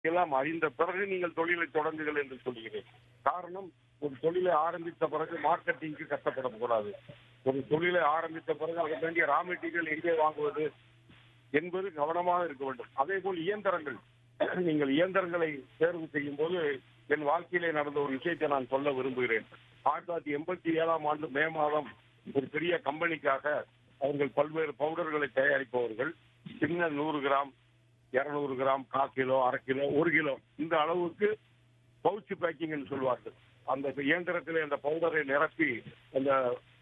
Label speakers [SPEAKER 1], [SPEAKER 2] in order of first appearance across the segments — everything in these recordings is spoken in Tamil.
[SPEAKER 1] எல்லாம் அறிந்த பிறகு நீங்கள் தொழிலை தொடங்குங்கள் என்று சொல்கிறேன் காரணம் ஒரு தொழிலை ஆரம்பித்த பிறகு மார்க்கெட்டிங்க்கு கஷ்டப்படக்கூடாது ஒரு தொழிலை ஆரம்பித்த பிறகு அதற்கு வேண்டிய ரா மெட்டீரியல் எங்கே வாங்குவது என்பது கவனமாக இருக்க வேண்டும் அதே போல் இயந்திரங்கள் நீங்கள் இயந்திரங்களை தேர்வு செய்யும் போது என் வாழ்க்கையிலே நடந்த ஒரு விஷயத்தை நான் சொல்ல விரும்புகிறேன் ஆயிரத்தி தொள்ளாயிரத்தி எண்பத்தி ஏழாம் ஆண்டு மே மாதம் ஒரு பெரிய கம்பெனிக்காக அவர்கள் பல்வேறு பவுடர்களை தயாரிப்பவர்கள் சின்ன நூறு கிராம் இருநூறு கிராம் கால் கிலோ அரை கிலோ ஒரு கிலோ இந்த அளவுக்கு பவுச் பேக்கிங் சொல்வார்கள் அந்த இயந்திரத்தில் அந்த பவுடரை நிரப்பி அந்த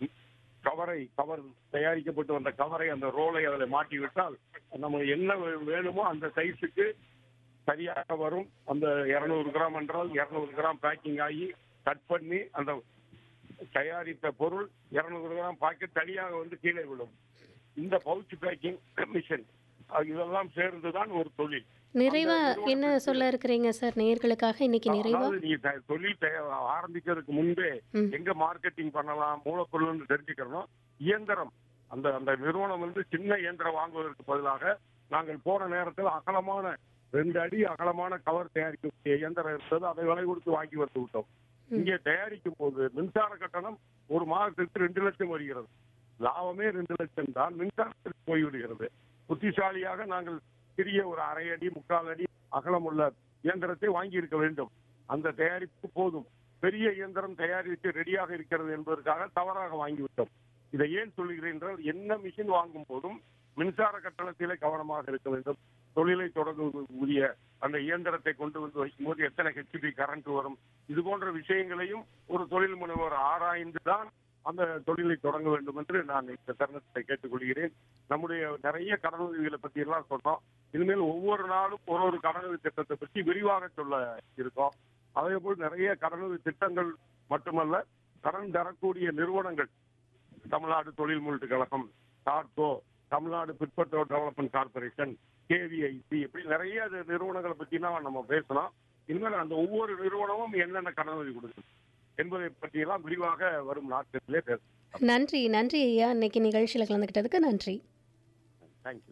[SPEAKER 1] கவரை கவர் தயாரிக்கப்பட்டு வந்த கவரை அந்த ரோலை அதில் மாட்டி விட்டால் நம்ம என்ன வே- வேணுமோ அந்த சைஸுக்கு சரியாக வரும் அந்த இருநூறு கிராம் என்றால் இருநூறு கிராம் பேக்கிங் ஆகி கட் பண்ணி அந்த தயாரித்த பொருள் இருநூறு கிராம் பாக்கெட் தனியாக வந்து கீழே விழும் இந்த பவுச் பேக்கிங் மிஷின் இதெல்லாம் சேர்ந்துதான் ஒரு தொழில்
[SPEAKER 2] நிறைவா
[SPEAKER 1] அந்த
[SPEAKER 2] என்ன
[SPEAKER 1] நிறுவனத்துக்கு-
[SPEAKER 2] சொல்ல இருக்கிறீங்க சார் நேயர்களுக்காக இன்னைக்கு நிறைவா
[SPEAKER 1] அதாவது நீங்க த- தொழில் தய- ஆரம்பிக்கிறதுக்கு முன்பே
[SPEAKER 2] ம்.
[SPEAKER 1] எங்க மார்க்கெட்டிங் பண்ணலாம் மூலப்பொருள்னு தெரிஞ்சுக்கணும் இயந்திரம் அந்த அந்த நிறுவனம் வந்து சின்ன இயந்திரம் வாங்குவதற்கு பதிலாக நாங்கள் போன நேரத்தில் அகலமான ரெண்டு அடி அகலமான கவர் தயாரிக்கக்கூடிய இயந்திரம் இருந்தது அதை விலை கொடுத்து வாங்கி வந்து விட்டோம் இங்கே தயாரிக்கும் போது மின்சார கட்டணம் ஒரு மாதத்திற்கு ரெண்டு லட்சம் வருகிறது லாபமே ரெண்டு லட்சம் தான் மின்சாரத்திற்கு போய்விடுகிறது புத்திசாலியாக நாங்கள் சிறிய ஒரு அரை அடி முக்கால் அடி அகலம் உள்ள இயந்திரத்தை வாங்கி இருக்க வேண்டும் அந்த தயாரிப்பு போதும் பெரிய இயந்திரம் தயாரித்து ரெடியாக இருக்கிறது என்பதற்காக தவறாக வாங்கிவிட்டோம் இதை ஏன் சொல்கிறேன் என்றால் என்ன மிஷின் வாங்கும் போதும் மின்சார கட்டணத்திலே கவனமாக இருக்க வேண்டும் தொழிலை தொடங்கக்கூடிய அந்த இயந்திரத்தை கொண்டு வந்து வைக்கும்போது எத்தனை ஹெச்பி கரண்ட் வரும் இது போன்ற விஷயங்களையும் ஒரு தொழில் முனைவர் ஆராய்ந்து தான் அந்த தொழிலை தொடங்க வேண்டும் என்று நான் இந்த தருணத்தை கேட்டுக்கொள்கிறேன் நம்முடைய நிறைய கடனுதவிகளை பத்தி எல்லாம் சொன்னோம் இனிமேல் ஒவ்வொரு நாளும் ஒரு ஒரு கடனுதவி திட்டத்தை பற்றி விரிவாக சொல்ல இருக்கோம் அதே போல் நிறைய கடனுதவி திட்டங்கள் மட்டுமல்ல கடன் தரக்கூடிய நிறுவனங்கள் தமிழ்நாடு தொழில் முதலீட்டு கழகம் டாட்கோ தமிழ்நாடு பிற்பட்டோர் டெவலப்மெண்ட் கார்பரேஷன் கேவிஐசி இப்படி நிறைய இது நிறுவனங்களை பற்றிலாம் நம்ம பேசலாம் இனிமேல் அந்த ஒவ்வொரு நிறுவனமும் என்னென்ன கடனுதவி கொடுக்கும் என்பதை பற்றியெல்லாம் விரிவாக வரும் நாட்களிலே பேசலாம்
[SPEAKER 2] நன்றி நன்றி ஐயா இன்னைக்கு நிகழ்ச்சியில் கலந்துக்கிட்டதுக்கு நன்றி
[SPEAKER 1] தேங்க்யூ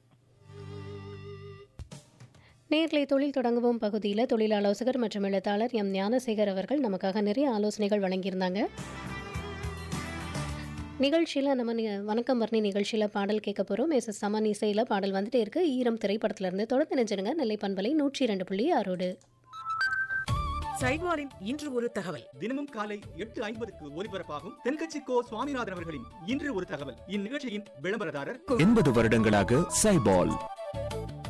[SPEAKER 2] நேர்களை தொழில் தொடங்குவோம் பகுதியில் தொழில் ஆலோசகர் மற்றும் எழுத்தாளர் எம் ஞானசேகர் அவர்கள் நமக்காக நிறைய ஆலோசனைகள் வழங்கியிருந்தாங்க நிகழ்ச்சியில் நம்ம நி- வணக்கம் வர்ணி நிகழ்ச்சியில் பாடல் கேட்க போகிறோம் எஸ் எஸ் சமன் இசையில் பாடல் வந்துட்டே இருக்கு ஈரம் திரைப்படத்திலிருந்து தொடர்ந்து நினைச்சிருங்க நெல்லை பண்பலை நூற்றி இரண்டு புள்ளி ஆறோடு
[SPEAKER 3] சைவாரின் இன்று ஒரு தகவல்
[SPEAKER 4] தினமும் காலை எட்டு ஐம்பதுக்கு ஒலிபரப்பாகும் தென்கட்சி கோ சுவாமிநாதன் அவர்களின் இன்று ஒரு தகவல் இந்நிகழ்ச்சியின் விளம்பரதாரர்
[SPEAKER 5] எண்பது வருடங்களாக சைபால்